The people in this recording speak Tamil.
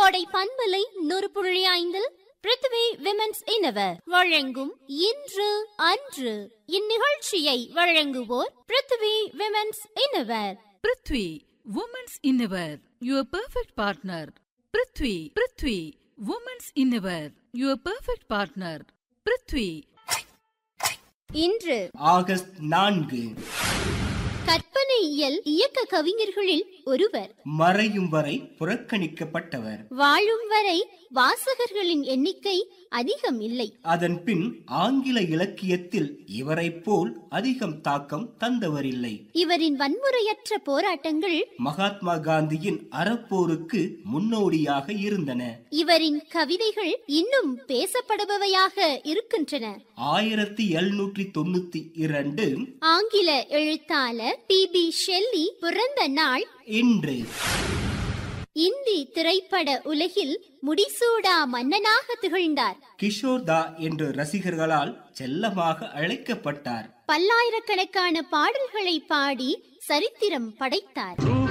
கோடை பண்பலை நூறு புள்ளி ஐந்தில் பிருத்வி விமென்ஸ் இனவர் வழங்கும் இன்று அன்று இந்நிகழ்ச்சியை வழங்குவோர் Prithvi women's innerwear Prithvi women's innerwear your perfect partner Prithvi Prithvi women's innerwear your perfect partner Prithvi இன்று ஆகஸ்ட் நான்கு கற்பனையியல் இயக்க கவிஞர்களில் ஒருவர் மறையும் வரை புறக்கணிக்கப்பட்டவர் வாழும் வரை வாசகர்களின் எண்ணிக்கை அதிகம் இல்லை அதன் பின் ஆங்கில இலக்கியத்தில் இவரைப் போல் அதிகம் தாக்கம் தந்தவரில்லை இவரின் வன்முறையற்ற போராட்டங்கள் மகாத்மா காந்தியின் அறப்போருக்கு முன்னோடியாக இருந்தன இவரின் கவிதைகள் இன்னும் பேசப்படுபவையாக இருக்கின்றன ஆயிரத்தி எழுநூற்றி தொண்ணூத்தி இரண்டு ஆங்கில எழுத்தாளர் பி பி ஷெல்லி பிறந்த நாள் இன்று இந்தி திரைப்பட உலகில் முடிசூடா மன்னனாக திகழ்ந்தார் கிஷோர் தா என்று ரசிகர்களால் செல்லமாக அழைக்கப்பட்டார் பல்லாயிரக்கணக்கான பாடல்களை பாடி சரித்திரம் படைத்தார்